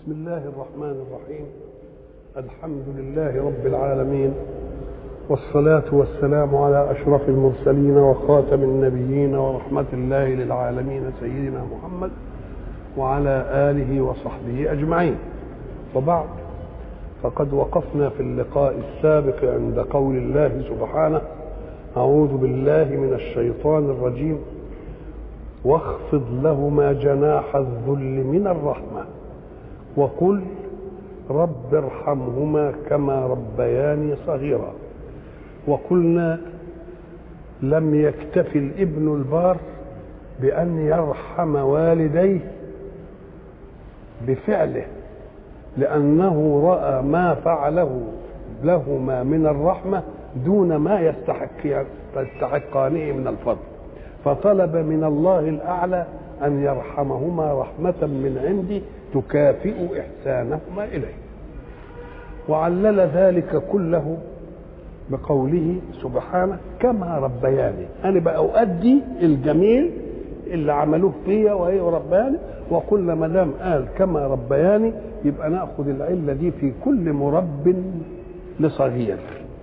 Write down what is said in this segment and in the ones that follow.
بسم الله الرحمن الرحيم الحمد لله رب العالمين والصلاة والسلام على أشرف المرسلين وخاتم النبيين ورحمة الله للعالمين سيدنا محمد وعلى آله وصحبه أجمعين وبعد فقد وقفنا في اللقاء السابق عند قول الله سبحانه أعوذ بالله من الشيطان الرجيم واخفض لهما جناح الذل من الرحمة وقل رب ارحمهما كما ربياني صغيرا وقلنا لم يكتف الابن البار بأن يرحم والديه بفعله لأنه رأى ما فعله لهما من الرحمة دون ما يستحق يستحقانه من الفضل فطلب من الله الأعلى أن يرحمهما رحمة من عندي تكافئ إحسانهما إليه وعلل ذلك كله بقوله سبحانه كما ربياني أنا بقى أؤدي الجميل اللي عملوه فيا وهي ربياني وقلنا ما دام قال كما ربياني يبقى ناخذ العله دي في كل مرب لصغير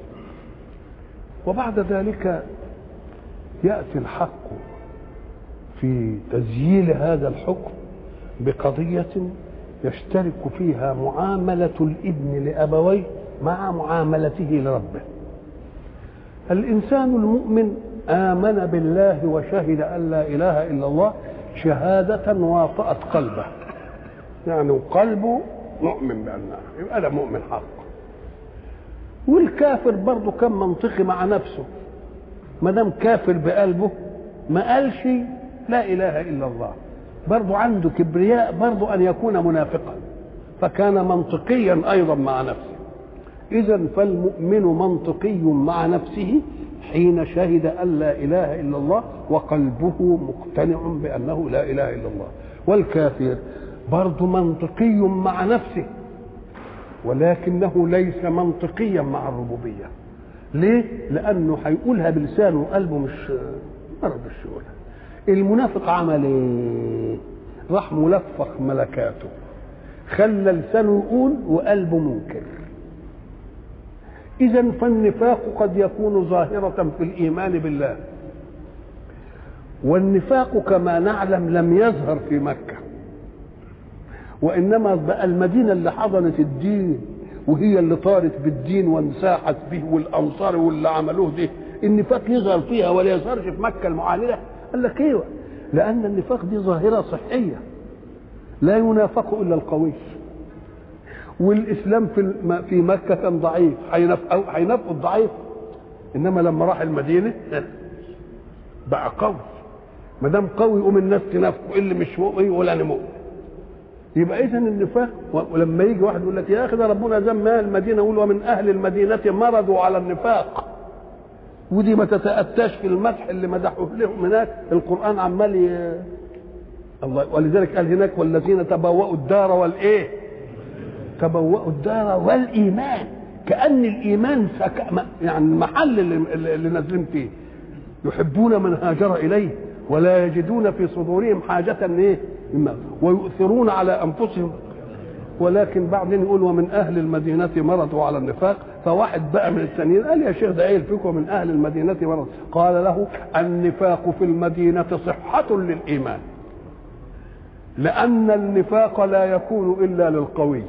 وبعد ذلك ياتي الحق في تسجيل هذا الحكم بقضيه يشترك فيها معامله الابن لابويه مع معاملته لربه الانسان المؤمن امن بالله وشهد ان لا اله الا الله شهاده واطات قلبه يعني قلبه مؤمن بانها يبقى ده مؤمن حق والكافر برضه كان منطقي مع نفسه ما دام كافر بقلبه ما قالش لا اله الا الله برضه عنده كبرياء برضه ان يكون منافقا فكان منطقيا ايضا مع نفسه اذا فالمؤمن منطقي مع نفسه حين شهد ان لا اله الا الله وقلبه مقتنع بانه لا اله الا الله والكافر برضه منطقي مع نفسه ولكنه ليس منطقيا مع الربوبيه ليه لانه هيقولها بلسانه وقلبه مش ما رضيش يقولها المنافق عمل ايه راح ملفق ملكاته خلى لسانه يقول وقلبه منكر اذا فالنفاق قد يكون ظاهره في الايمان بالله والنفاق كما نعلم لم يظهر في مكه وانما بقى المدينه اللي حضنت الدين وهي اللي طارت بالدين وانساحت به والانصار واللي عملوه ده النفاق يظهر فيها ولا يظهرش في مكه المعاندة قال لك ايوه لان النفاق دي ظاهره صحيه لا ينافق الا القوي والاسلام في في مكه كان ضعيف هينافقوا الضعيف انما لما راح المدينه بقى قوي ما دام قوي يقوم الناس تنافقه اللي مش مؤمن يقول انا مؤمن يبقى اذا النفاق ولما يجي واحد يقول لك يا اخي ده ربنا ذم اهل المدينه يقول ومن اهل المدينه مرضوا على النفاق ودي ما تتاتاش في المدح اللي مدحوه لهم هناك القران عمال ي... الله ولذلك قال هناك والذين تبوأوا الدار والايه تبوأوا الدار والايمان كان الايمان سك... يعني المحل اللي, اللي نازلين فيه يحبون من هاجر اليه ولا يجدون في صدورهم حاجة ايه ويؤثرون على انفسهم ولكن بعدين يقول ومن اهل المدينة مرضوا على النفاق فواحد بقى من الثانيين قال يا شيخ ده ايه الفكره من اهل المدينة مرض قال له النفاق في المدينة صحة للايمان لأن النفاق لا يكون إلا للقوي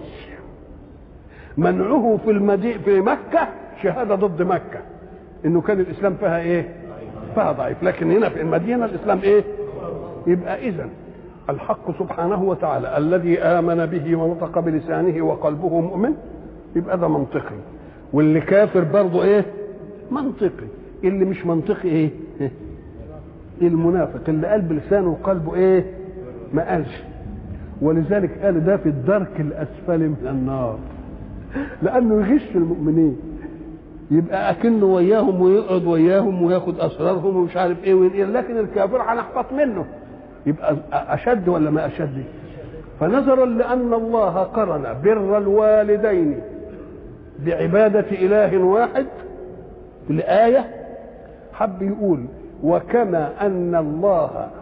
منعه في المدي... في مكة شهادة ضد مكة إنه كان الإسلام فيها إيه؟ فيها ضعيف لكن هنا في المدينه الاسلام ايه يبقى اذا الحق سبحانه وتعالى الذي امن به ونطق بلسانه وقلبه مؤمن يبقى ده منطقي واللي كافر برضه ايه منطقي اللي مش منطقي ايه المنافق اللي قال بلسانه وقلبه ايه ما قالش ولذلك قال ده في الدرك الاسفل من النار لانه يغش المؤمنين يبقى اكنه وياهم ويقعد وياهم وياخد اسرارهم ومش عارف ايه وين لكن الكافر هنحفظ منه يبقى اشد ولا ما اشد فنظرا لان الله قرن بر الوالدين بعباده اله واحد في الايه حب يقول وكما ان الله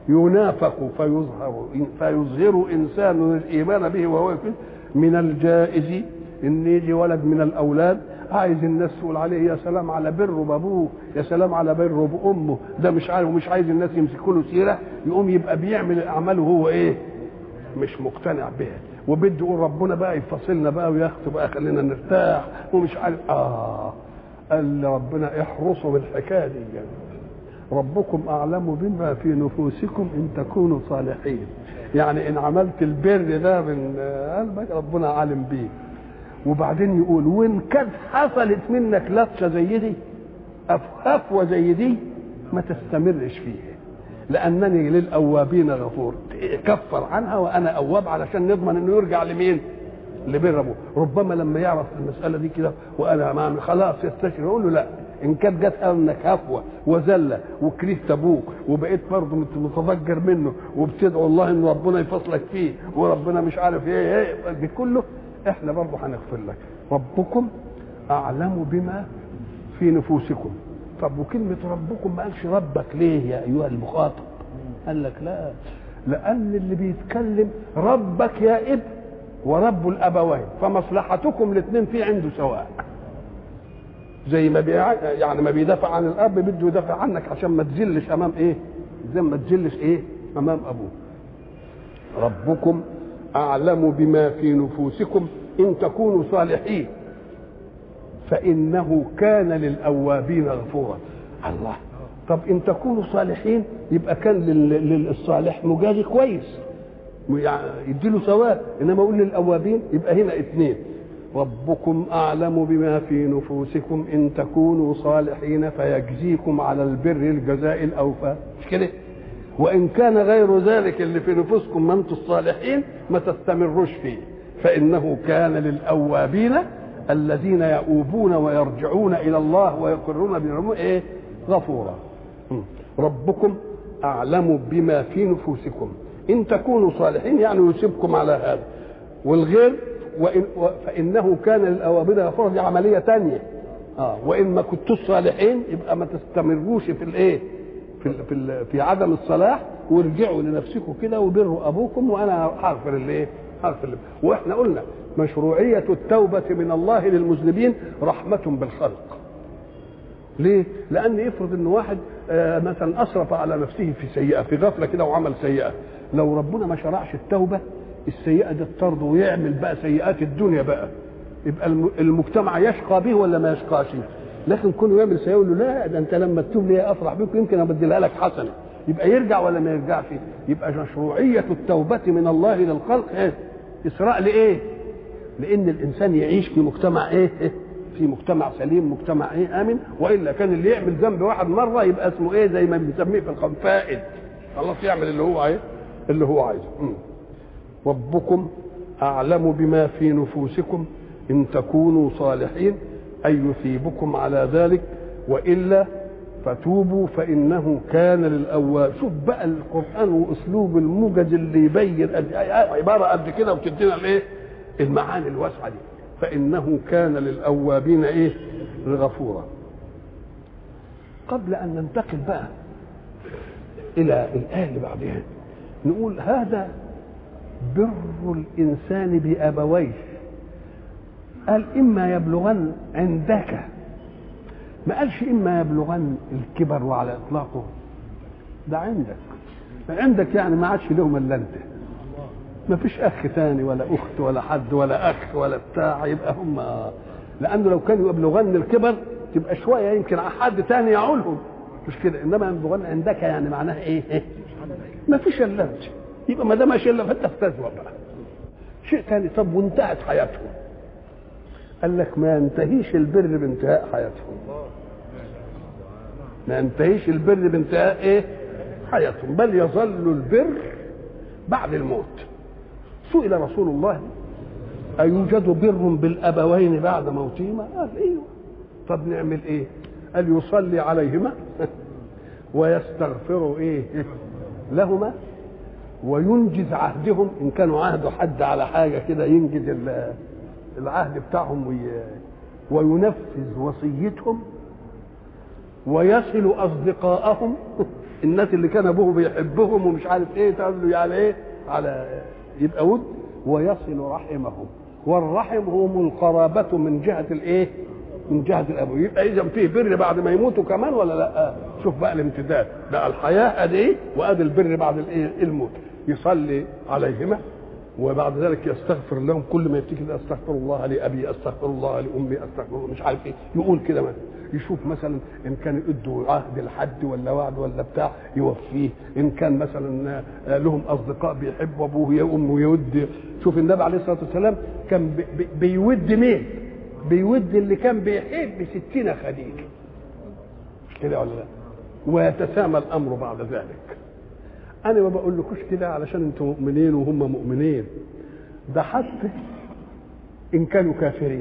ينافق فيظهر فيظهر انسان الايمان به وهو يكون من الجائز ان يجي ولد من الاولاد عايز الناس تقول عليه يا سلام على بره بابوه يا سلام على بره بامه ده مش عارف ومش عايز الناس يمسكوا له سيره يقوم يبقى بيعمل الاعمال وهو ايه مش مقتنع بها وبده يقول ربنا بقى يفصلنا بقى وياخده بقى خلينا نرتاح ومش عارف اه قال ربنا احرصوا من الحكايه دي يعني. ربكم اعلم بما في نفوسكم ان تكونوا صالحين يعني ان عملت البر ده من قلبك ربنا عالم بيه وبعدين يقول وان كانت حصلت منك لطشه زي دي هفوه زي دي ما تستمرش فيها لانني للاوابين غفور كفر عنها وانا اواب علشان نضمن انه يرجع لمين لبر ابوه ربما لما يعرف المساله دي كده وانا ما خلاص يستشعر يقول له لا ان كانت جت انك هفوه وزله وكرهت ابوك وبقيت برضه متضجر منه وبتدعو الله ان ربنا يفصلك فيه وربنا مش عارف ايه ايه دي كله احنا برضه هنغفر لك ربكم اعلم بما في نفوسكم طب وكلمة ربكم ما قالش ربك ليه يا أيها المخاطب قال لك لا لأن اللي بيتكلم ربك يا ابن ورب الأبوين فمصلحتكم الاثنين في عنده سواء زي ما بيع... يعني ما بيدافع عن الاب بده يدافع عنك عشان ما تذلش امام ايه زي ما تذلش ايه امام ابوه ربكم اعلم بما في نفوسكم ان تكونوا صالحين فانه كان للاوابين غفورا الله طب ان تكونوا صالحين يبقى كان للصالح مجازي كويس يديله ثواب انما اقول للاوابين يبقى هنا اثنين ربكم اعلم بما في نفوسكم ان تكونوا صالحين فيجزيكم على البر الجزاء الاوفى مش كده وان كان غير ذلك اللي في نفوسكم ما انتم الصالحين ما تستمروش فيه فانه كان للاوابين الذين يؤوبون ويرجعون الى الله ويقرون بالعلوم ايه غفورا ربكم اعلم بما في نفوسكم ان تكونوا صالحين يعني يسيبكم على هذا والغير وإن فانه كان للاوابين غفورا دي عمليه تانية اه وان ما كنتوش صالحين يبقى ما تستمروش في الايه في ال في, ال في عدم الصلاح وارجعوا لنفسكم كده وبروا ابوكم وانا هغفر الايه هغفر اللي. واحنا قلنا مشروعيه التوبه من الله للمذنبين رحمه بالخلق ليه؟ لأن يفرض إن واحد آه مثلا أسرف على نفسه في سيئة في غفلة كده وعمل سيئة لو ربنا ما شرعش التوبة السيئة دي تطرده ويعمل بقى سيئات الدنيا بقى يبقى المجتمع يشقى به ولا ما يشقاش لكن كونه يعمل سيئة يقول له لا ده أنت لما تتوب لي أفرح بك يمكن أبدلها لك حسنة يبقى يرجع ولا ما يرجعش يبقى مشروعية التوبة من الله للخلق إيه؟ إسراء لإيه؟ لأن الإنسان يعيش في مجتمع إيه؟ في مجتمع سليم مجتمع ايه امن والا كان اللي يعمل ذنب واحد مره يبقى اسمه ايه زي ما بنسميه في القوم فائد خلاص يعمل اللي هو ايه اللي هو عايزه ربكم اعلم بما في نفوسكم ان تكونوا صالحين اي يثيبكم على ذلك والا فتوبوا فانه كان للاواب شوف بقى القران واسلوب الموجز اللي يبين عباره قد كده وتدينا الايه المعاني الواسعه دي فإنه كان للأوابين إيه غفورا قبل أن ننتقل بقى إلى الآية اللي بعدها نقول هذا بر الإنسان بأبويه قال إما يبلغن عندك ما قالش إما يبلغن الكبر وعلى إطلاقه ده عندك عندك يعني ما عادش لهم إلا أنت ما فيش اخ ثاني ولا اخت ولا حد ولا اخ ولا بتاع يبقى هم لانه لو كانوا يبلغن الكبر تبقى شويه يمكن حد ثاني يعولهم مش كده انما يبلغن عندك يعني معناها ايه؟ إيه؟ ما فيش الا انت يبقى ما دام ماشي الا فانت افتزوا بقى شيء ثاني طب وانتهت حياتهم قال لك ما ينتهيش البر بانتهاء حياتهم ما ينتهيش البر بانتهاء ايه؟ حياتهم بل يظل البر بعد الموت سئل رسول الله أيوجد بر بالأبوين بعد موتهما؟ قال أيوه طب نعمل إيه؟ قال يصلي عليهما ويستغفر إيه؟ لهما وينجز عهدهم إن كانوا عهدوا حد على حاجة كده ينجز العهد بتاعهم وي... وينفذ وصيتهم ويصل أصدقاءهم الناس اللي كان ابوه بيحبهم ومش عارف ايه تقول له على ايه على يبقى ود ويصل رحمهم والرحم هم القرابة من جهة الايه من جهة الأبو يبقى إذا فيه بر بعد ما يموتوا كمان ولا لا شوف بقى الامتداد بقى الحياة أدي إيه وأدي البر بعد الإيه الموت يصلي عليهما وبعد ذلك يستغفر لهم كل ما يفتكر استغفر الله لابي استغفر الله لامي استغفر الله مش عارف ايه يقول كده مثلا يشوف مثلا ان كان يدوا عهد لحد ولا وعد ولا بتاع يوفيه ان كان مثلا لهم اصدقاء بيحبوا ابوه يقوم ويود شوف النبي عليه الصلاه والسلام كان بي بي بيود مين؟ بيود اللي كان بيحب ستين خديجه مش كده ولا لا؟ ويتسامى الامر بعد ذلك انا ما بقولكوش كده علشان انتم مؤمنين وهم مؤمنين ده حتى ان كانوا كافرين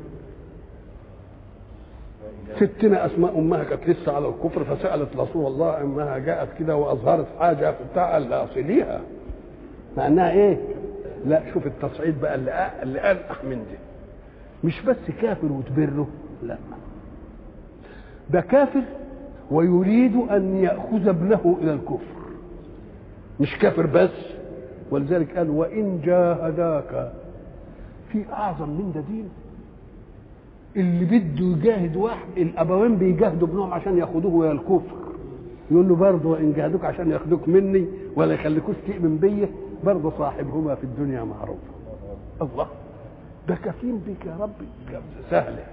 ستنا اسماء امها كانت لسه على الكفر فسالت رسول الله انها جاءت كده واظهرت حاجه بتاع لا اصليها مع انها ايه لا شوف التصعيد بقى اللي اللي انقح من دي مش بس كافر وتبره لا ده كافر ويريد ان ياخذ ابنه الى الكفر مش كافر بس ولذلك قال وان جاهداك في اعظم من ده دين اللي بده يجاهد واحد الابوين بيجاهدوا ابنهم عشان ياخدوه الى الكفر يقول له برضه وان جاهدوك عشان ياخدوك مني ولا يخليكوش تؤمن بيا برضه صاحبهما في الدنيا معروف الله ده كفيل بك يا ربي سهله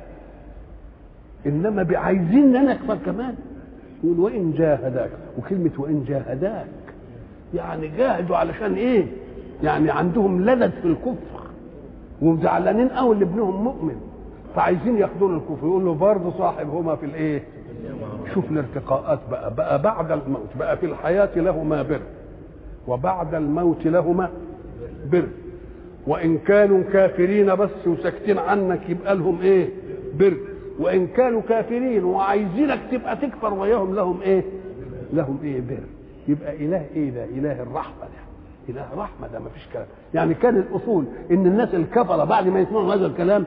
انما عايزين انا اكفر كمان يقول وان جاهداك وكلمه وان جاهداك يعني جاهدوا علشان ايه يعني عندهم لذذ في الكفر وزعلانين قوي اللي ابنهم مؤمن فعايزين ياخدون الكفر يقول له برضه صاحبهما في الايه شوف الارتقاءات بقى بقى بعد الموت بقى في الحياة لهما بر وبعد الموت لهما بر وإن كانوا كافرين بس وساكتين عنك يبقى لهم إيه بر وإن كانوا كافرين وعايزينك تبقى تكفر وياهم لهم إيه لهم إيه بر يبقى إله إيه ده إله الرحمة ده إله رحمة ده ما فيش كلام يعني كان الأصول إن الناس الكفرة بعد ما يسمعوا هذا الكلام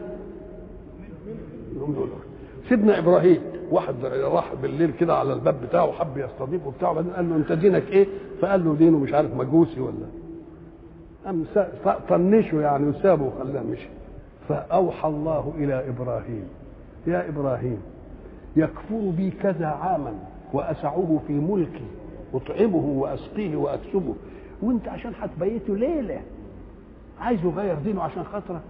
سيدنا ابراهيم واحد راح بالليل كده على الباب بتاعه وحب يستضيفه وبتاعه بعدين قال له انت دينك ايه؟ فقال له دينه مش عارف مجوسي ولا قام طنشه يعني وسابه وخلاه مشي فاوحى الله الى ابراهيم يا ابراهيم يكفر بي كذا عاما واسعه في ملكي اطعمه واسقيه واكسبه وانت عشان هتبيته ليله عايزه يغير دينه عشان خاطرك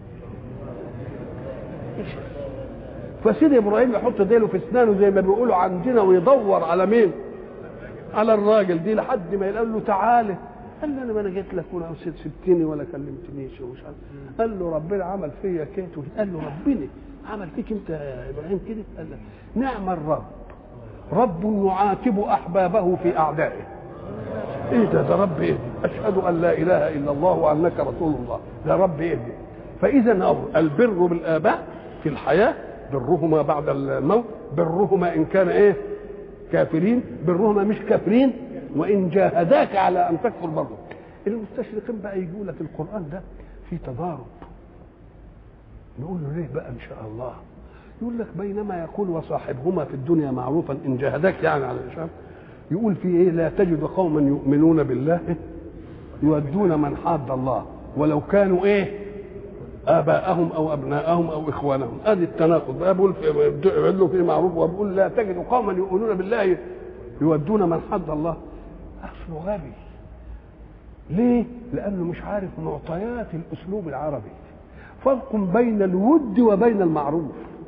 فسيدي ابراهيم يحط ديله في اسنانه زي ما بيقولوا عندنا ويدور على مين؟ على الراجل دي لحد ما يقول له تعالى قال له انا ما انا جيت لك ولا سبتني ولا كلمتنيش ومش عارف قال له ربنا عمل فيا كده قال له ربنا عمل فيك انت يا ابراهيم كده قال له نعم الرب رب يعاتب احبابه في اعدائه ايه ده ده رب ايه اشهد ان لا اله الا الله وانك رسول الله ده رب ايه فاذا البر بالاباء في الحياه برهما بعد الموت برهما ان كان ايه كافرين برهما مش كافرين وان جاهداك على ان تكفر برضه المستشرقين بقى يجوا لك القران ده في تضارب نقول له ليه بقى ان شاء الله يقول لك بينما يقول وصاحبهما في الدنيا معروفا ان جاهداك يعني على الشام يقول في ايه لا تجد قوما يؤمنون بالله يودون من حاد الله ولو كانوا ايه اباءهم او ابناءهم او اخوانهم ادي التناقض بقى بقول بيقول له في معروف وبقول لا تجد قوما يؤمنون بالله يودون من حد الله اصله غبي ليه؟ لانه مش عارف معطيات الاسلوب العربي فرق بين الود وبين المعروف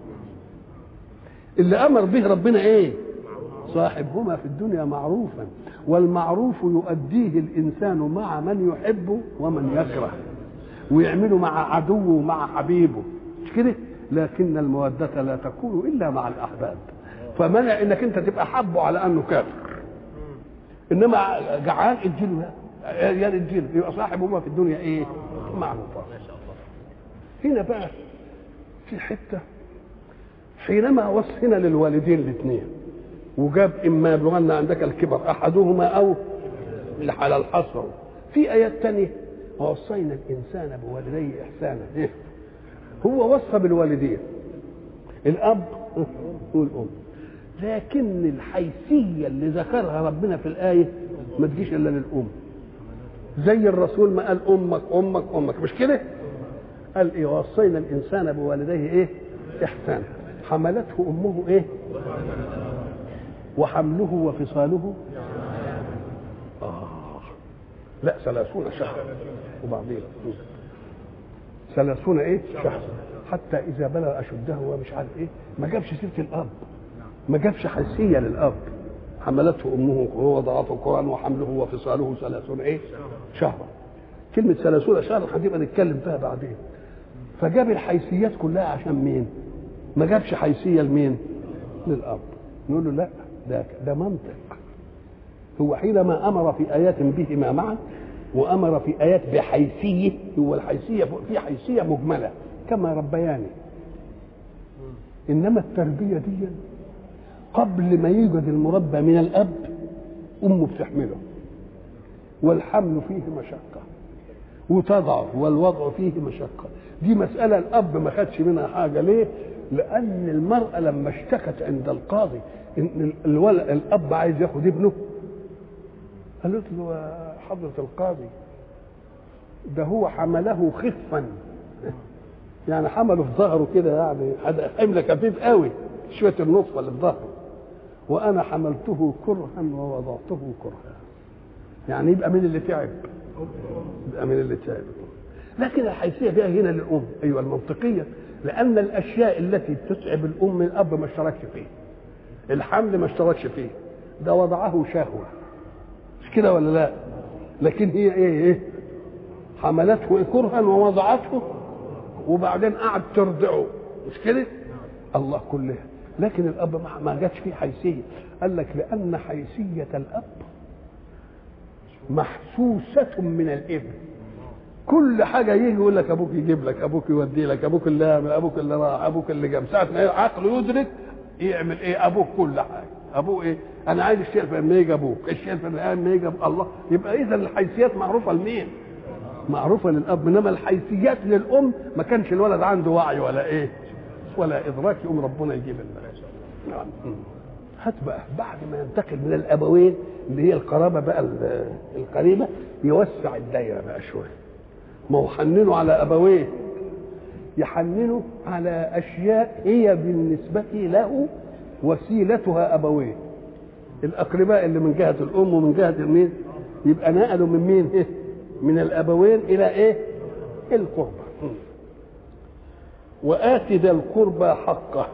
اللي امر به ربنا ايه؟ صاحبهما في الدنيا معروفا والمعروف يؤديه الانسان مع من يحب ومن يكره ويعمله مع عدوه ومع حبيبه مش كده لكن المودة لا تكون إلا مع الأحباب فمنع انك انت تبقى حبه على انه كافر انما جعان اديله يا اديله يبقى صاحبهما في الدنيا ايه معروفه هنا بقى في حته حينما وصينا للوالدين الاثنين وجاب اما يبلغن عندك الكبر احدهما او على الحصر في ايات تانية ووصينا الانسان بوالديه احسانا إيه؟ هو وصى بالوالدين الاب والام لكن الحيثيه اللي ذكرها ربنا في الايه ما تجيش الا للام زي الرسول ما قال امك امك امك مش كده قال ايه وصينا الانسان بوالديه ايه احسانا حملته امه ايه وحمله وفصاله آه. لا ثلاثون شهرا وبعدين ثلاثون ايه شهرا حتى اذا بلغ اشده ومش عارف ايه ما جابش سيره الاب ما جابش حسيه للاب حملته امه ووضعته قران وحمله وفصاله ثلاثون ايه شهرا كلمه ثلاثون شهرا هتبقى نتكلم فيها بعدين فجاب الحيثيات كلها عشان مين ما جابش حيثيه لمين للاب نقول له لا ده ده منطق هو حينما امر في ايات بهما معا وامر في ايات بحيثيه هو الحيثيه في حيثيه مجمله كما ربياني انما التربيه دي قبل ما يوجد المربى من الاب امه بتحمله والحمل فيه مشقه وتضعف والوضع فيه مشقه دي مساله الاب ما خدش منها حاجه ليه لان المراه لما اشتكت عند القاضي ان الولد الاب عايز ياخد ابنه قالت له يا حضره القاضي ده هو حمله خفا يعني حمله في ظهره كده يعني حمل خفيف قوي شويه النطفه اللي في ظهره وانا حملته كرها ووضعته كرها يعني يبقى مين اللي تعب يبقى مين اللي تعب لكن الحيثيه فيها هنا للام ايوه المنطقيه لان الاشياء التي تتعب الام الاب ما اشتركش فيه الحمل ما اشتركش فيه ده وضعه شهوه مش كده ولا لا لكن هي ايه ايه حملته كرها ووضعته وبعدين قعد ترضعه مش كده الله كلها لكن الاب ما جاتش فيه حيثيه قال لك لان حيثيه الاب محسوسه من الابن كل حاجه يجي يقول لك ابوك يجيب لك ابوك يودي لك ابوك اللي عمل ابوك اللي راح ابوك اللي جاب ساعه ما عقله يدرك يعمل ايه ابوك كل حاجه ابوه ايه انا عايز الشيء الفلاني يجي ابوك الشيء الفلاني يجي الله يبقى اذا الحيثيات معروفه لمين معروفه للاب انما الحيثيات للام ما كانش الولد عنده وعي ولا ايه ولا ادراك يقوم ربنا يجيب لنا نعم هات بقى بعد ما ينتقل من الابوين اللي هي القرابه بقى القريبه يوسع الدايره بقى شويه ما هو حننوا على ابويه يحننوا على اشياء هي بالنسبه له وسيلتها ابويه الاقرباء اللي من جهه الام ومن جهه المين يبقى نقلوا من مين إيه؟ من الابوين الى ايه القربى وآت ذا القربى حقه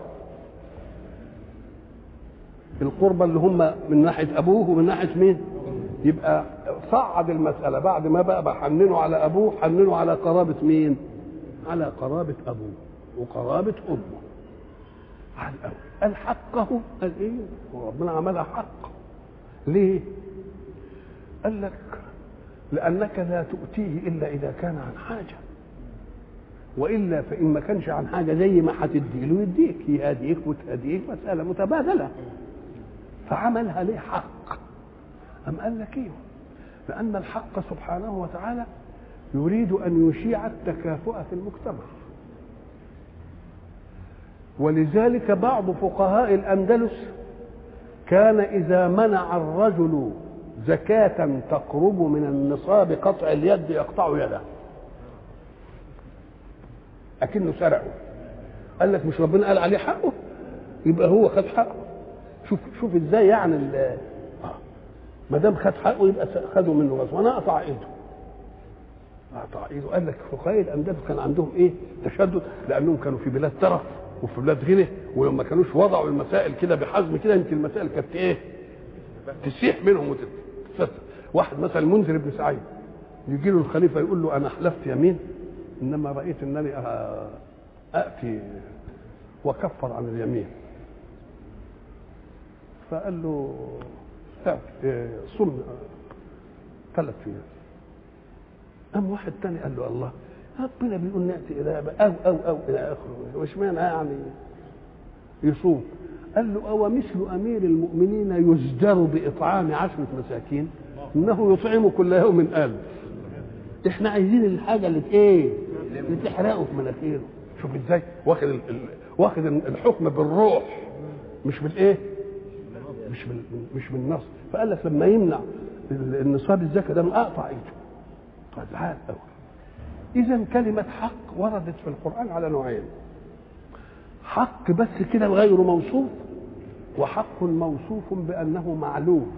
القربى اللي هم من ناحيه ابوه ومن ناحيه مين يبقى صعد المساله بعد ما بقى بحننوا على ابوه حننوا على قرابه مين على قرابه ابوه وقرابه امه على الاول قال حقه قال ايه وربنا عملها حق ليه قال لك لانك لا تؤتيه الا اذا كان عن حاجه والا فان ما كانش عن حاجه زي ما هتدي له يديك يهديك وتهديك مساله متبادله فعملها ليه حق أم قال لك ايه لأن الحق سبحانه وتعالى يريد أن يشيع التكافؤ في المجتمع ولذلك بعض فقهاء الأندلس كان إذا منع الرجل زكاة تقرب من النصاب قطع اليد يقطع يده أكنه سرقه قال لك مش ربنا قال عليه حقه يبقى هو خد حقه شوف شوف ازاي يعني ما دام خد حقه يبقى خدوا منه غصب وانا اقطع ايده اقطع ايده قال لك فقهاء الاندلس كان عندهم ايه تشدد لانهم كانوا في بلاد ترف وفي بلاد غنى ولما كانوش وضعوا المسائل كده بحزم كده يمكن المسائل كانت ايه تسيح منهم وتتفتح واحد مثلا المنذر بن سعيد يجي له الخليفه يقول له انا حلفت يمين انما رايت انني اتي وكفر عن اليمين فقال له صم ثلاث ايام قام واحد تاني قال له الله ربنا بيقول ناتي الى او او او الى اخره وش معنى يعني يصوم قال له او مثل امير المؤمنين يزجر باطعام عشره مساكين انه يطعم كل يوم الف احنا عايزين الحاجه اللي ايه اللي تحرقه في مناخيره شوف ازاي واخد ال... ال... واخد الحكم بالروح مش بالايه مش بال مش بالنص فقال لك لما يمنع النصاب الزكاه ده من اقطع ايده طيب عال قوي اذا كلمه حق وردت في القران على نوعين حق بس كده غير موصوف وحق موصوف بانه معلوم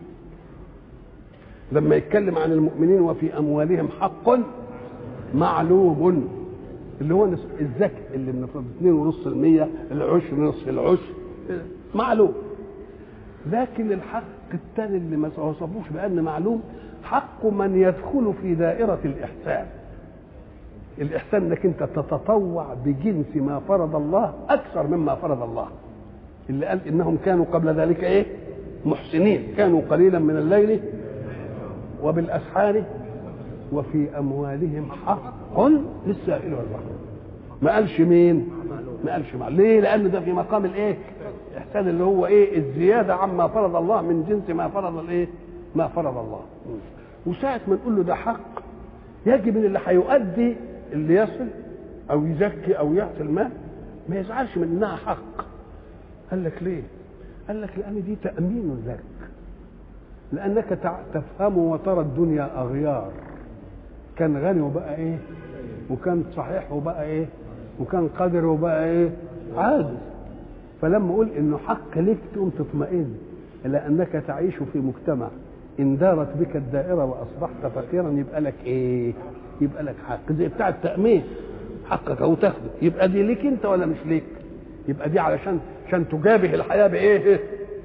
لما يتكلم عن المؤمنين وفي اموالهم حق معلوم اللي هو الزكاة اللي بنفرض 2.5% العشر نصف العشر معلوم لكن الحق الثاني اللي ما وصفوش بأن معلوم حق من يدخل في دائرة الإحسان الإحسان انك أنت تتطوع بجنس ما فرض الله أكثر مما فرض الله اللي قال إنهم كانوا قبل ذلك إيه محسنين كانوا قليلا من الليل وبالأسحار وفي أموالهم حق للسائل والمحروم ما قالش مين ما قالش مع ليه لأن ده في مقام الإيه الإحسان اللي هو إيه الزيادة عما فرض الله من جنس ما فرض الإيه ما فرض الله وساعة ما نقول له ده حق يجب ان اللي هيؤدي اللي يصل او يزكي او يعطي المال ما يزعلش من انها حق قال لك ليه قال لك لان دي تامين لك لانك تفهم وترى الدنيا اغيار كان غني وبقى ايه وكان صحيح وبقى ايه وكان قادر وبقى ايه عاجز فلما اقول انه حق ليك تقوم تطمئن الى انك تعيش في مجتمع ان دارت بك الدائره واصبحت فقيرا يبقى لك ايه يبقى لك حق زي بتاع التامين حقك او تاخده يبقى دي ليك انت ولا مش ليك يبقى دي علشان عشان تجابه الحياه بايه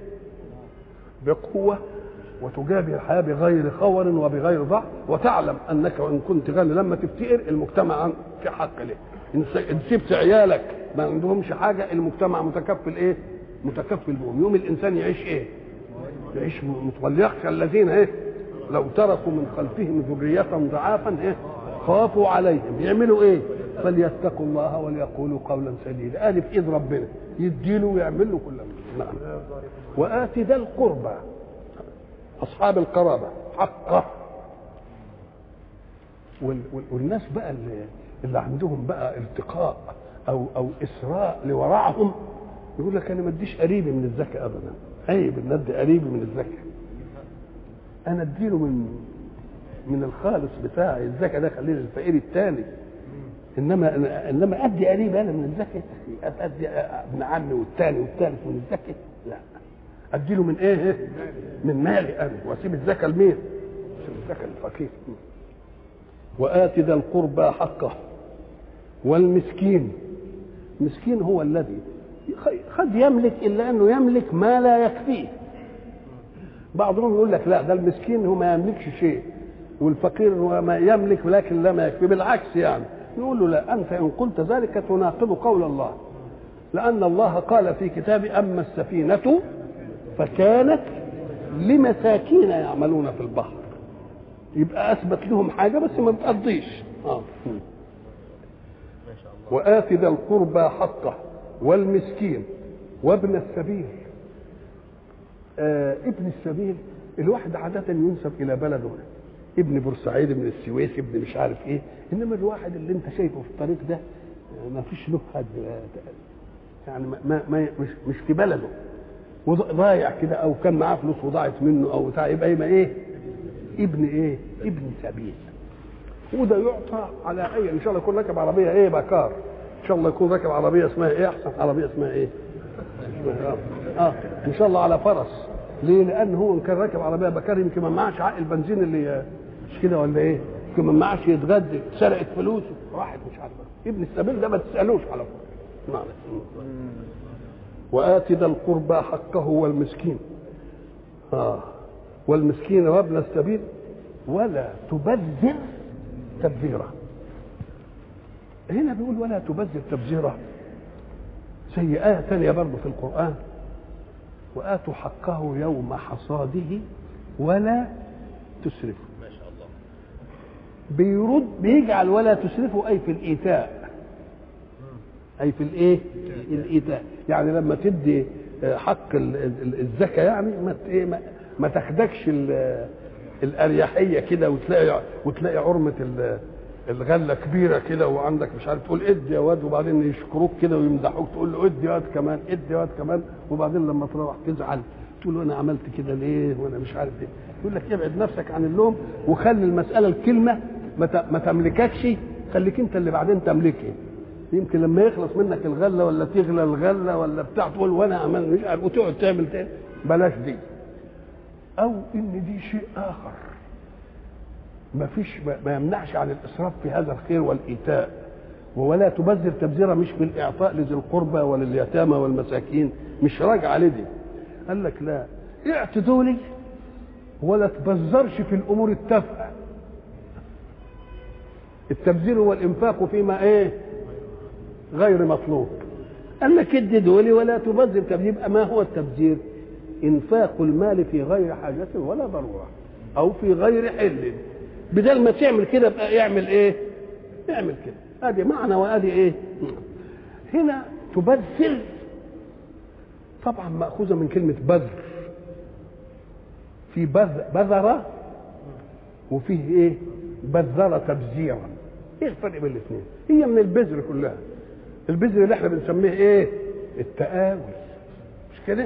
بقوه وتجابه الحياه بغير خور وبغير ضعف وتعلم انك وان كنت غني لما تفتقر المجتمع في حق لك ان سبت عيالك ما عندهمش حاجه المجتمع متكفل ايه متكفل بهم يوم الانسان يعيش ايه يعيش وليخشى الذين ايه لو تركوا من خلفهم ذرية ضعافا ايه خافوا عليهم يعملوا ايه فليتقوا الله وليقولوا قولا سديدا قال في ايد ربنا يديله ويعمل له كل نعم وآت ذا القربى أصحاب القرابة حقه وال وال والناس بقى اللي, اللي عندهم بقى التقاء أو أو إسراء لورعهم يقول لك أنا ما اديش قريبي من الزكاة أبدا عيب ان ادي قريبي من الزكاه انا اديله من من الخالص بتاعي الزكاه ده خليه للفقير الثاني انما انما ادي قريبي انا من الزكاه ادي ابن عمي والثاني والثالث من الزكاه لا اديله من ايه من مالي انا واسيب الزكاه لمين اسيب الزكاه للفقير وآت ذا القربى حقه والمسكين مسكين هو الذي قد يملك الا انه يملك ما لا يكفيه بعضهم يقول لك لا ده المسكين هو ما يملكش شيء والفقير هو ما يملك ولكن لا ما يكفي بالعكس يعني يقول له لا انت ان قلت ذلك تناقض قول الله لان الله قال في كتابه اما السفينه فكانت لمساكين يعملون في البحر يبقى اثبت لهم حاجه بس ما بتقضيش اه وآت ذا القربى حقه والمسكين وابن السبيل آه ابن السبيل الواحد عادة ينسب إلى بلده ابن بورسعيد ابن السويس ابن مش عارف ايه انما الواحد اللي انت شايفه في الطريق ده ما فيش له حد يعني ما, ما مش مش في بلده وضايع كده او كان معاه فلوس وضاعت منه او بتاع يبقى يبقى ايه ابن ايه ابن سبيل وده يعطى على اي ان شاء الله يكون راكب عربيه ايه بكار ان شاء الله يكون راكب عربيه اسمها ايه احسن عربيه اسمها ايه اسمها اه ان شاء الله على فرس ليه لان هو ان كان راكب عربيه بكار يمكن ما معاش عقل البنزين اللي مش كده ولا ايه يمكن ما معاش يتغدى سرقت فلوسه راحت مش عارف ابن السبيل ده ما تسالوش على طول وآت ذا القربى حقه والمسكين آه والمسكين وابن السبيل ولا تبذر تبذيرا هنا بيقول ولا تبذر تبذيرا زي آية ثانية برضه في القرآن وآتوا حقه يوم حصاده ولا تسرفوا ما شاء الله بيرد بيجعل ولا تسرفوا أي في الإيتاء أي في الإيه؟ الإيتاء يعني لما تدي حق الزكاة يعني ما إيه ما, ما تاخدكش الأريحية كده وتلاقي وتلاقي عرمة الغله كبيره كده وعندك مش عارف تقول ادي يا واد وبعدين يشكروك كده ويمدحوك تقول له ادي يا واد كمان ادي يا واد كمان وبعدين لما تروح تزعل تقول له انا عملت كده ليه وانا مش عارف ايه يقول لك ابعد نفسك عن اللوم وخلي المساله الكلمه ما ت- ما تملككش خليك انت اللي بعدين تملكها يمكن لما يخلص منك الغله ولا تغلى الغله ولا بتاع تقول وانا عملت مش عارف وتقعد تعمل تاني بلاش دي او ان دي شيء اخر ما فيش ما يمنعش عن الاسراف في هذا الخير والايتاء ولا تبذر تبذيره مش بالاعطاء لذي القربى ولليتامى والمساكين مش راجعه لدي قال لك لا اعتدوا لي ولا تبذرش في الامور التافهه التبذير هو الانفاق فيما ايه غير مطلوب قال لك ادي دولي ولا تبذر تبذير يبقى ما هو التبذير انفاق المال في غير حاجه ولا ضروره او في غير حل بدل ما تعمل كده بقى اعمل ايه اعمل كده ادي معنى وادي ايه هنا تبذر طبعا ماخوذه من كلمه بذر في بذ بذر وفيه ايه بذر تبذيرا ايه الفرق بين الاثنين هي من البذر كلها البذر اللي احنا بنسميه ايه التآوي مش كده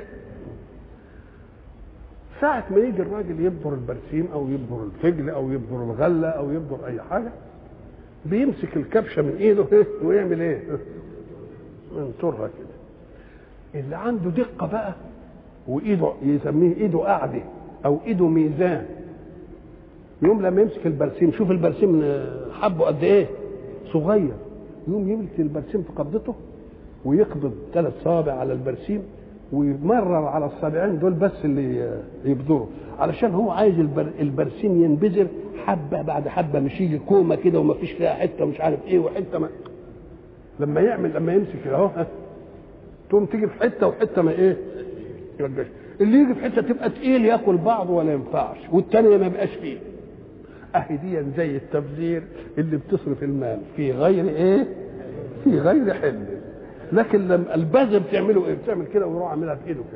ساعة ما يجي الراجل يبذر البرسيم أو يبذر الفجل أو يبذر الغلة أو يبذر أي حاجة بيمسك الكبشة من إيده ويعمل إيه؟ ينطرها كده اللي عنده دقة بقى وإيده يسميه إيده قاعدة أو إيده ميزان يوم لما يمسك البرسيم شوف البرسيم حبه قد إيه؟ صغير يوم يمسك البرسيم في قبضته ويقبض ثلاث صوابع على البرسيم ويمرر على الصابعين دول بس اللي يبذروا علشان هو عايز البر البرسيم ينبذر حبه بعد حبه مش يجي كومه كده وما فيش فيها حته مش عارف ايه وحته ما لما يعمل لما يمسك كده اهو ها، تقوم تيجي في حته وحته ما ايه يرجعش اللي يجي في حته تبقى تقيل ياكل بعضه ولا ينفعش والتانية ما يبقاش فيه اهي دي زي التبذير اللي بتصرف المال في غير ايه في غير حل لكن لما البذر بتعمله ايه بتعمل كده ويروح عاملها بايده كده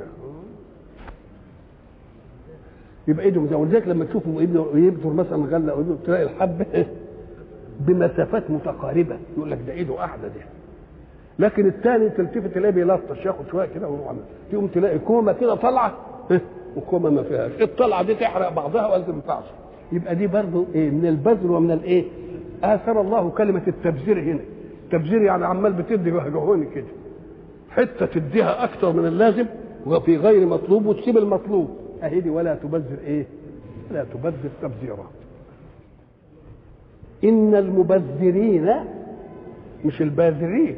يبقى ايده مزي ولذلك لما تشوفه ابنه يبذر مثلا غله او يبذر تلاقي الحبه بمسافات متقاربه يقول لك ده ايده قاعده دي لكن الثاني تلتفت تلاقيه بيلطش ياخد شويه كده ويروح عامل تقوم تلاقي كومه كده طالعه وكومه ما فيهاش الطلعه دي تحرق بعضها ولا تنفعش يبقى دي برضه ايه من البذر ومن الايه اثر الله كلمه التبذير هنا التبذير يعني عمال بتدي وهجهوني كده حته تديها اكتر من اللازم وفي غير مطلوب وتسيب المطلوب اهي دي ولا تبذر ايه لا تبذر تبذيرا ان المبذرين مش الباذرين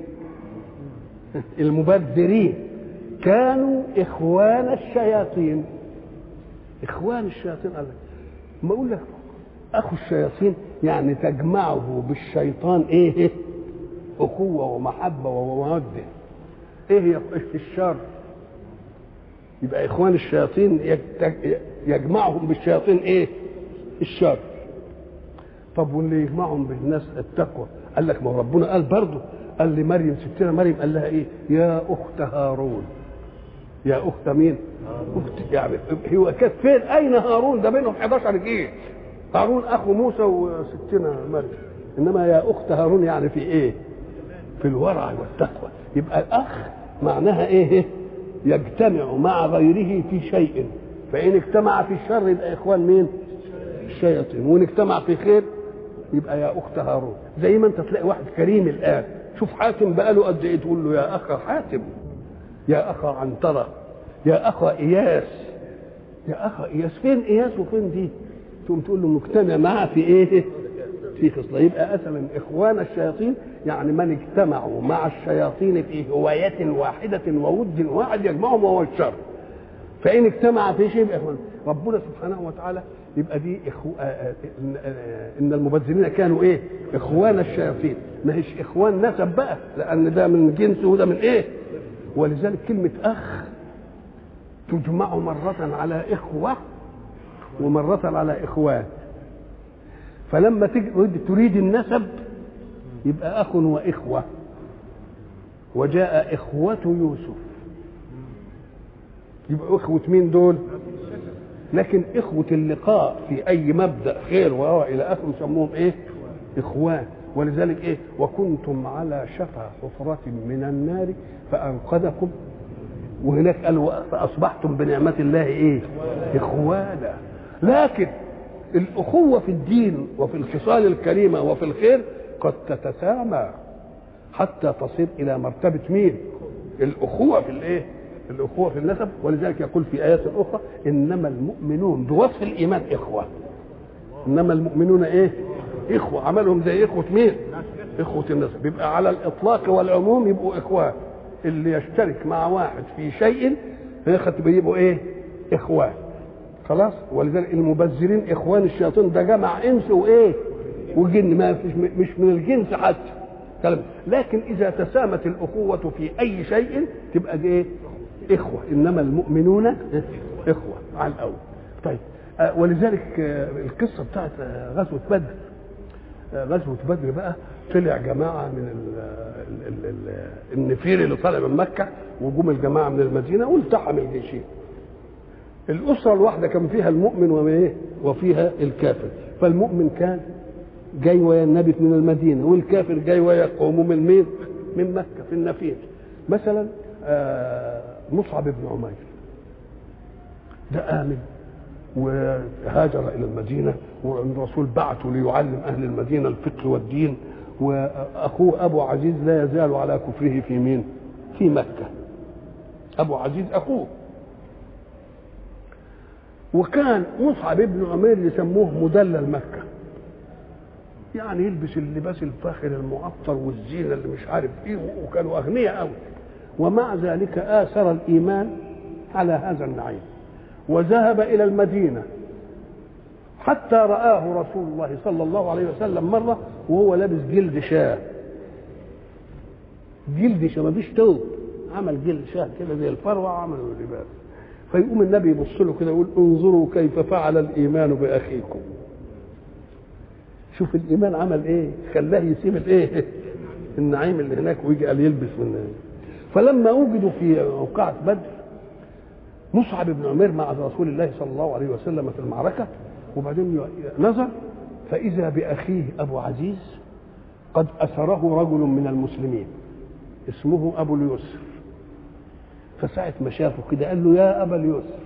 المبذرين كانوا اخوان الشياطين اخوان الشياطين قال لك ما اقول لك اخو الشياطين يعني تجمعه بالشيطان ايه اخوه ومحبه وموده ايه هي الشر يبقى اخوان الشياطين يجت- يجمعهم بالشياطين ايه الشر طب واللي يجمعهم بالناس التقوى قال لك ما هو ربنا قال برضه قال لمريم ستنا مريم قال لها ايه يا اخت هارون يا اخت مين اخت يعني هو كانت فين اين هارون ده بينهم 11 جيل هارون اخو موسى وستنا مريم انما يا اخت هارون يعني في ايه في الورع والتقوى يبقى الاخ معناها ايه يجتمع مع غيره في شيء فان اجتمع في الشر يبقى اخوان مين الشياطين وان اجتمع في خير يبقى يا اخت هارون زي ما انت تلاقي واحد كريم الان شوف حاتم بقاله قد ايه تقول له يا اخ حاتم يا اخ عنتره يا اخ اياس يا اخ اياس فين اياس وفين دي تقوم تقول له مجتمع معاه في ايه في خصله يبقى اصلا اخوان الشياطين يعني من اجتمعوا مع الشياطين في هوايه واحده وود واحد يجمعهم وهو الشر فان اجتمع في شيء يبقى اخوان ربنا سبحانه وتعالى يبقى دي إخو... آه، آه، إن, آه، ان المبذرين كانوا ايه اخوان الشياطين ما هيش اخوان نسب بقى لان ده من جنس وده من ايه ولذلك كلمه اخ تجمع مرة على إخوة ومرة على إخوان فلما تجد تريد النسب يبقى أخ وإخوة وجاء إخوة يوسف يبقى إخوة مين دول؟ لكن إخوة اللقاء في أي مبدأ خير وهو إلى آخره يسموهم إيه؟ إخوان ولذلك إيه؟ وكنتم على شفا حفرة من النار فأنقذكم وهناك قال فاصبحتم بنعمه الله ايه اخوانا لكن الاخوه في الدين وفي الخصال الكريمه وفي الخير قد تتسامى حتى تصل الى مرتبه مين الاخوه في الايه الاخوه في النسب ولذلك يقول في ايات اخرى انما المؤمنون بوصف الايمان اخوه انما المؤمنون ايه اخوه عملهم زي اخوه مين اخوه النسب بيبقى على الاطلاق والعموم يبقوا اخوان اللي يشترك مع واحد في شيء فيخت بيبقوا ايه اخوان خلاص ولذلك المبذرين اخوان الشياطين ده جمع انس وايه وجن ما فيش مش من الجنس حتى كلام لكن اذا تسامت الاخوه في اي شيء تبقى دي ايه اخوه انما المؤمنون اخوه على الاول طيب آه ولذلك آه القصه بتاعت آه غزوه بدر غزوه بدر بقى طلع جماعه من ال ال ال النفير اللي طالع من مكه وجم الجماعه من المدينه والتحم الجيشين الاسره الواحده كان فيها المؤمن وايه وفيها الكافر فالمؤمن كان جاي ويا النبي من المدينه والكافر جاي ويا قومه من مين من مكه في النفير مثلا مصعب بن عمير ده امن وهاجر الى المدينه والرسول بعثه ليعلم اهل المدينه الفقه والدين واخوه ابو عزيز لا يزال على كفره في مين في مكه ابو عزيز اخوه وكان مصعب بن عمير يسموه مدلل مكه يعني يلبس اللباس الفاخر المعطر والزينه اللي مش عارف ايه وكانوا اغنياء قوي ومع ذلك اثر الايمان على هذا النعيم وذهب الى المدينه حتى رآه رسول الله صلى الله عليه وسلم مرة وهو لابس جلد شاه جلد شاه ما فيش توب عمل جلد شاه كده زي الفروة عمله اللباس فيقوم النبي يبص له كده يقول انظروا كيف فعل الإيمان بأخيكم شوف الإيمان عمل إيه خلاه يسيب الإيه النعيم اللي هناك ويجي قال يلبس من فلما وجدوا في موقعة بدر مصعب بن عمير مع رسول الله صلى الله عليه وسلم في المعركة وبعدين نظر فإذا بأخيه أبو عزيز قد أسره رجل من المسلمين اسمه أبو اليسر فساعة ما شافه كده قال له يا أبا اليسر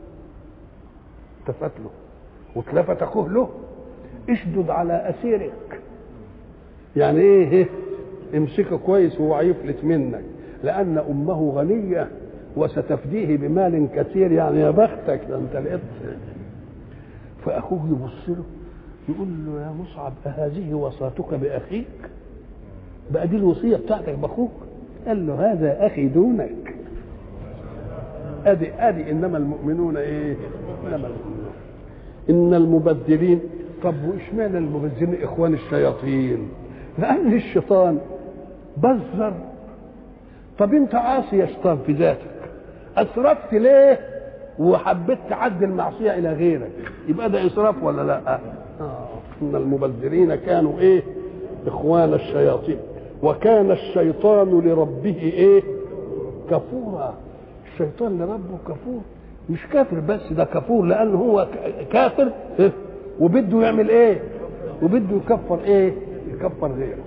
التفت له واتلفت أخوه له اشدد على أسيرك يعني إيه امسكه كويس وهو هيفلت منك لأن أمه غنية وستفديه بمال كثير يعني يا بختك ده أنت لقيت فأخوه يبص له يقول له يا مصعب أهذه وصاتك بأخيك بقى دي الوصية بتاعتك بأخوك قال له هذا أخي دونك أدي أدي إنما المؤمنون إيه إنما المؤمنون إن المبذرين طب وإشمعنى المبذرين إخوان الشياطين لأن الشيطان بذر طب أنت عاصي يا شيطان في ذاتك أسرفت ليه وحبيت تعدي المعصية إلى غيرك يبقى ده إسراف ولا لا آه. إن المبذرين كانوا إيه إخوان الشياطين وكان الشيطان لربه إيه كفورا الشيطان لربه كفور مش كافر بس ده كفور لأنه هو كافر إيه؟ وبده يعمل إيه وبده يكفر إيه يكفر غيره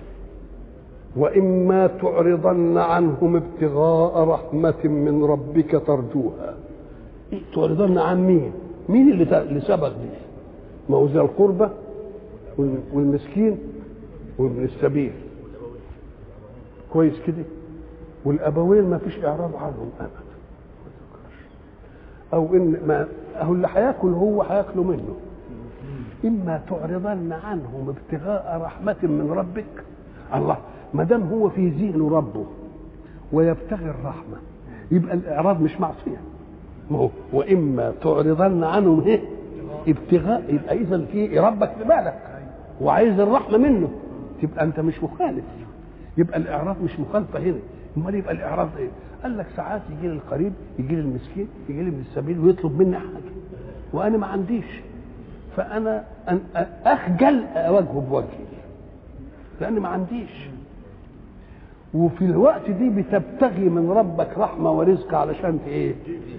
وإما تعرضن عنهم ابتغاء رحمة من ربك ترجوها تعرضن عن مين مين اللي اللي سبق دي ما هو ذا القربة والمسكين وابن السبيل كويس كده والابوين ما فيش اعراض عنهم ابدا او ان ما هو اللي هياكل هو هياكله منه اما تعرضن عنهم ابتغاء رحمه من ربك الله ما دام هو في ذهن ربه ويبتغي الرحمه يبقى الاعراض مش معصيه ما هو واما تعرضن عنهم ايه ابتغاء يبقى اذا في ربك في بالك وعايز الرحمه منه تبقى انت مش مخالف يبقى الاعراض مش مخالفه هنا امال يبقى الاعراض ايه قال لك ساعات يجي لي القريب يجي لي المسكين يجي لي من السبيل ويطلب مني حاجه وانا ما عنديش فانا أن اخجل اواجهه بوجهي لان ما عنديش وفي الوقت دي بتبتغي من ربك رحمه ورزق علشان ايه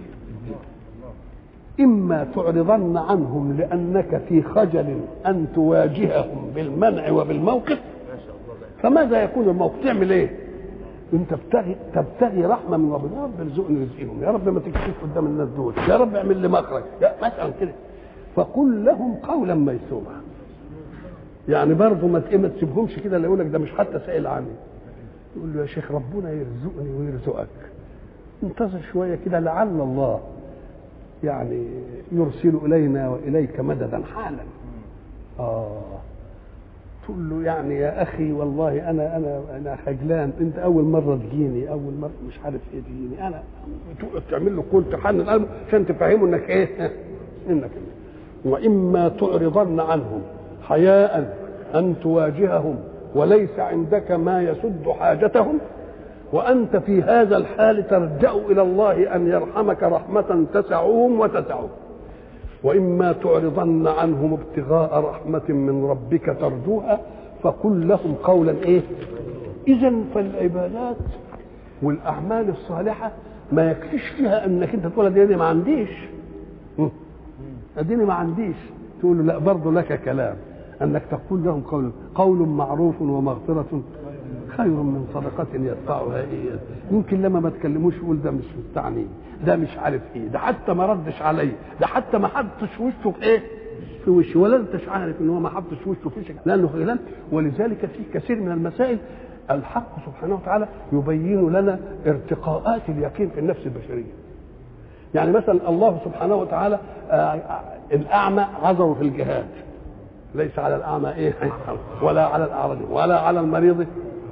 إما تعرضن عنهم لأنك في خجل أن تواجههم بالمنع وبالموقف فماذا يكون الموقف تعمل إيه انت تبتغي تبتغي رحمه من ربنا يا رب ارزقني رزقهم يا رب ما تكشف قدام الناس دول يا رب اعمل لي مخرج يا مثلا كده فقل لهم قولا ميسورا يعني برضه ما ت- ما تسيبهمش كده اللي يقول لك ده مش حتى سائل عني يقول له يا شيخ ربنا يرزقني ويرزقك انتظر شويه كده لعل الله يعني يرسل الينا واليك مددا حالا اه تقول له يعني يا اخي والله انا انا انا خجلان انت اول مره تجيني اول مره مش عارف ايه تجيني انا تقعد تعمل له قول تحنن قلبه عشان تفهمه انك ايه انك واما تعرضن عنهم حياء ان تواجههم وليس عندك ما يسد حاجتهم وانت في هذا الحال ترجع الى الله ان يرحمك رحمه تسعهم وتسعهم واما تعرضن عنهم ابتغاء رحمه من ربك ترجوها فقل لهم قولا ايه اذا فالعبادات والاعمال الصالحه ما يكفيش فيها انك انت تقول دي ما عنديش م. اديني ما عنديش تقول له لا برضه لك كلام انك تقول لهم قول قول معروف ومغفره خير من صدقة يدفعها إيه يمكن لما ما تكلموش يقول ده مش مستعني ده مش عارف ايه ده حتى ما ردش علي ده حتى ما حطش وشه في ايه في وشه ولا انتش عارف ان هو ما حطش وشه في وشك لانه خجلان ولذلك في كثير من المسائل الحق سبحانه وتعالى يبين لنا ارتقاءات اليقين في النفس البشريه يعني مثلا الله سبحانه وتعالى آه، الاعمى عذره في الجهاد ليس على الاعمى ايه ولا على الاعرج ولا على المريض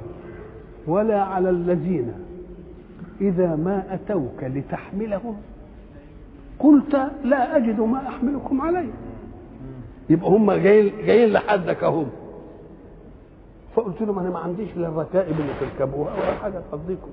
ولا على الذين إذا ما أتوك لتحملهم قلت لا أجد ما أحملكم عليه يبقى هم جايين جايين لحدك هم فقلت لهم أنا ما عنديش إلا الركائب اللي تركبوها ولا حاجة تفضيكم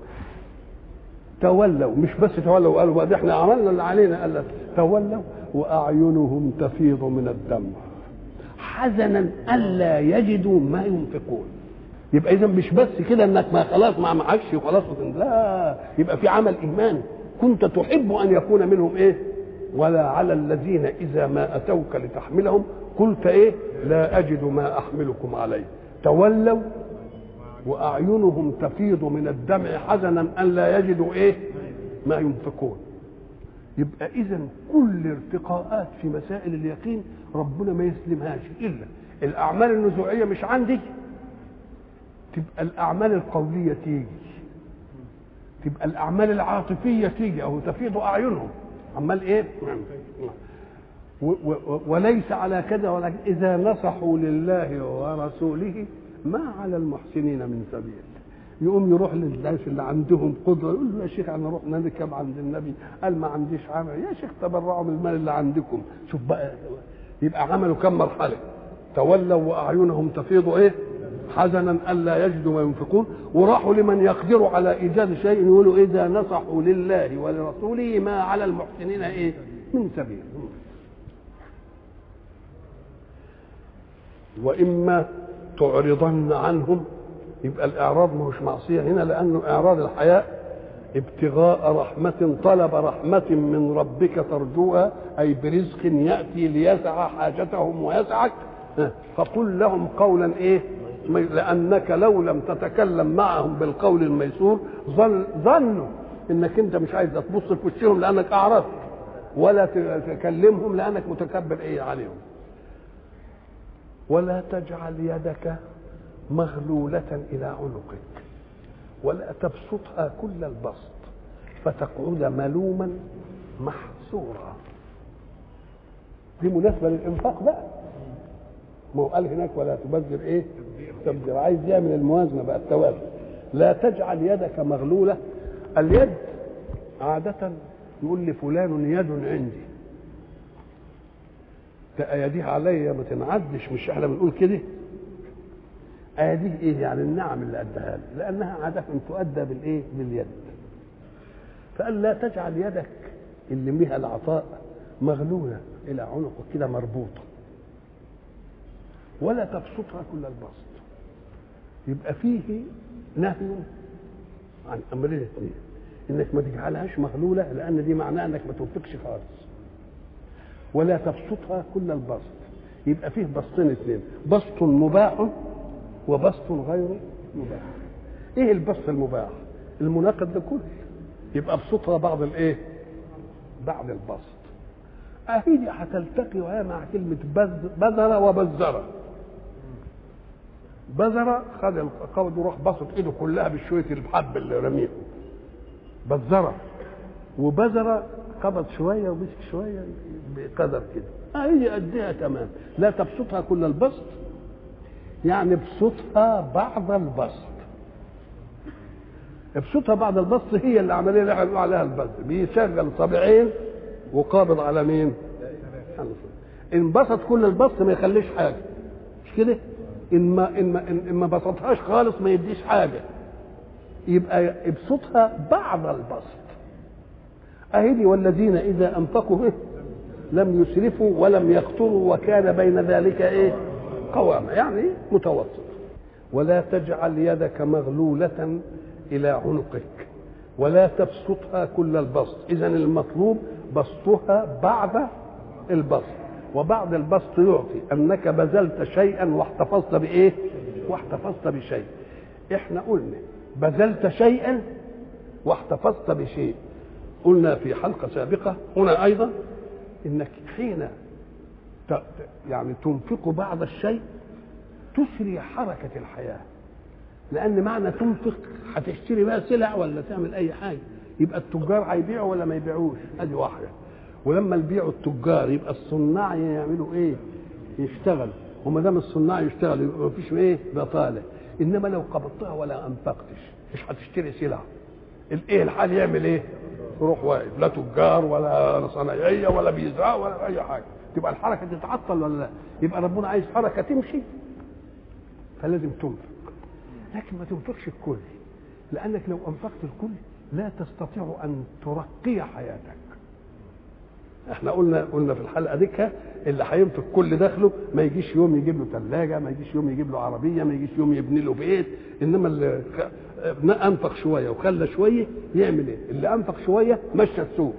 تولوا مش بس تولوا وقالوا بقى ده احنا عملنا اللي علينا قال لك تولوا وأعينهم تفيض من الدم حزنا ألا يجدوا ما ينفقون يبقى اذا مش بس كده انك ما خلاص ما معكش وخلاص لا يبقى في عمل ايماني كنت تحب ان يكون منهم ايه ولا على الذين اذا ما اتوك لتحملهم قلت ايه لا اجد ما احملكم عليه تولوا واعينهم تفيض من الدمع حزنا ان لا يجدوا ايه ما ينفقون يبقى اذا كل ارتقاءات في مسائل اليقين ربنا ما يسلمهاش الا الاعمال النزوعيه مش عندي تبقى الاعمال القوليه تيجي تبقى الاعمال العاطفيه تيجي او تفيض اعينهم عمال ايه و- و- وليس على كذا ولكن اذا نصحوا لله ورسوله ما على المحسنين من سبيل يقوم يروح للناس اللي عندهم قدره يقول له يا شيخ انا رحنا نركب عند النبي قال ما عنديش عمل يا شيخ تبرعوا من المال اللي عندكم شوف بقى يبقى عملوا كم مرحله تولوا واعينهم تفيض ايه حزنا الا يجدوا ما ينفقون وراحوا لمن يقدر على ايجاد شيء يقولوا اذا نصحوا لله ولرسوله ما على المحسنين ايه من سبيل واما تعرضن عنهم يبقى الاعراض ما هوش معصيه هنا لانه اعراض الحياء ابتغاء رحمة طلب رحمة من ربك ترجوها أي برزق يأتي ليسع حاجتهم ويسعك فقل لهم قولا إيه لأنك لو لم تتكلم معهم بالقول الميسور ظن ظنوا إنك أنت مش عايز تبص في وشهم لأنك أعرضت ولا تكلمهم لأنك متكبر إيه عليهم ولا تجعل يدك مغلولة إلى عنقك ولا تبسطها كل البسط فتقعد ملوما محسورا دي مناسبة للإنفاق بقى ما هو قال هناك ولا تبذر إيه تبذر عايز يعمل الموازنة بقى التوازن لا تجعل يدك مغلولة اليد عادة يقول لي فلان يد عندي اياديها عليا ما تنعدش مش احنا بنقول كده اياديه ايه يعني النعم اللي اداها لي لانها عاده تؤدى بالايه باليد فقال لا تجعل يدك اللي بها العطاء مغلوله الى عنقك كده مربوطه ولا تبسطها كل البسط يبقى فيه نهي عن امرين اثنين انك ما تجعلهاش مغلوله لان دي معناها انك ما تنفقش خالص ولا تبسطها كل البسط يبقى فيه بسطين اثنين بسط مباح وبسط غير مباح ايه البسط المباح المناقض لكل يبقى بسطها بعض الايه بعض البسط اهي دي هتلتقي وهي مع كلمه بذ بذر وبذره بذر خد القبض وراح بسط ايده كلها بشويه الحب اللي رميه بذره وبذر قبض شويه ومسك شويه بقدر كده اهي قدها تمام لا تبسطها كل البسط يعني ابسطها بعض البسط ابسطها بعض البسط هي اللي العمليه اللي احنا بنقول عليها البسط بيشغل صابعين وقابض على مين؟ انبسط كل البسط ما يخليش حاجه مش كده؟ ان ما ان ما ان ما بسطهاش خالص ما يديش حاجه يبقى ابسطها بعض البسط اهي دي والذين اذا انفقوا لم يسرفوا ولم يقتروا وكان بين ذلك ايه قواما يعني متوسط ولا تجعل يدك مغلولة إلى عنقك ولا تبسطها كل البسط إذا المطلوب بسطها بعد البسط وبعد البسط يعطي أنك بذلت شيئا واحتفظت بإيه واحتفظت بشيء احنا قلنا بذلت شيئا واحتفظت بشيء قلنا في حلقة سابقة هنا أيضا إنك حين يعني تنفق بعض الشيء تسري حركة الحياة لأن معنى تنفق هتشتري بقى سلع ولا تعمل أي حاجة يبقى التجار هيبيعوا ولا ما يبيعوش أدي واحدة ولما يبيعوا التجار يبقى الصناع يعملوا إيه؟ يشتغلوا وما دام الصناع يشتغل يبقى ما فيش إيه؟ بطالة إنما لو قبضتها ولا أنفقتش مش هتشتري سلع الإيه الحال يعمل إيه؟ يروح واقف لا تجار ولا صنايعية ولا بيزرعوا ولا أي حاجة تبقى الحركة تتعطل ولا لا؟ يبقى ربنا عايز حركة تمشي فلازم تنفق لكن ما تنفقش الكل لانك لو انفقت الكل لا تستطيع ان ترقي حياتك احنا قلنا قلنا في الحلقه دي اللي هينفق كل دخله ما يجيش يوم يجيب له ثلاجه ما يجيش يوم يجيب له عربيه ما يجيش يوم يبني له بيت انما اللي انفق شويه وخلى شويه يعمل ايه اللي انفق شويه مشى السوق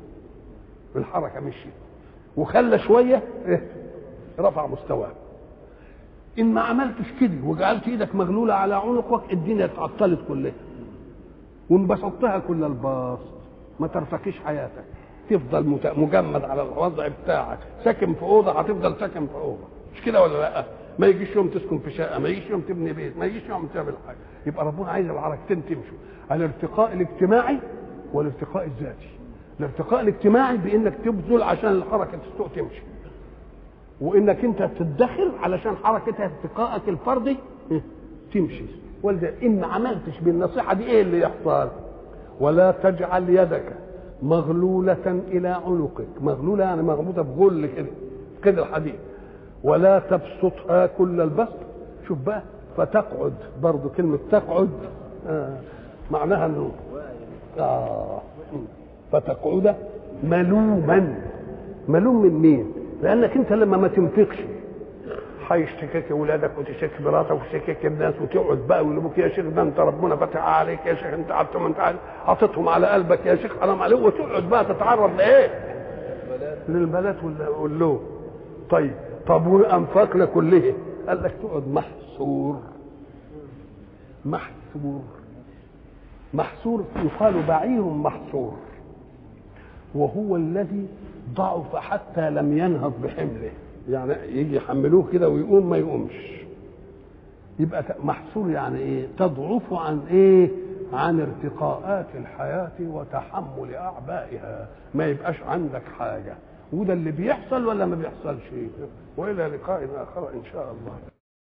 الحركه مشي وخلى شويه إيه؟ رفع مستواه ان ما عملتش كده وجعلت ايدك مغلوله على عنقك الدنيا اتعطلت كلها وانبسطتها كل البسط ما ترفكيش حياتك تفضل مجمد على الوضع بتاعك ساكن في اوضه هتفضل ساكن في اوضه مش كده ولا لا ما يجيش يوم تسكن في شقه ما يجيش يوم تبني بيت ما يجيش يوم تعمل حاجه يبقى ربنا عايز الحركتين تمشوا الارتقاء الاجتماعي والارتقاء الذاتي الارتقاء الاجتماعي بانك تبذل عشان الحركه السوق تمشي وانك انت تدخر علشان حركه ارتقائك الفردي تمشي ولذلك ان ما عملتش بالنصيحه دي ايه اللي يحصل ولا تجعل يدك مغلولة إلى عنقك مغلولة يعني مربوطة بغل كده كده الحديد ولا تبسطها كل البسط شوف بقى فتقعد برضو كلمة تقعد آه معناها انه آه فتقعد ملوما ملوم من مين؟ لانك انت لما ما تنفقش هيشتكيك اولادك وتشتكي مراتك وتشتكيك الناس وتقعد بقى ويقولوا يا شيخ ده انت ربنا فتح عليك يا شيخ انت قعدتهم انت حاططهم على قلبك يا شيخ حرام عليك وتقعد بقى تتعرض لايه؟ للبلات واللوم طيب طب وانفاقنا كلها قال لك تقعد محصور محصور محصور يقال بعير محصور وهو الذي ضعف حتى لم ينهض بحمله يعني يجي يحملوه كده ويقوم ما يقومش يبقى محصور يعني ايه تضعف عن ايه عن ارتقاءات الحياة وتحمل أعبائها ما يبقاش عندك حاجة وده اللي بيحصل ولا ما بيحصلش وإلى لقاء آخر إن شاء الله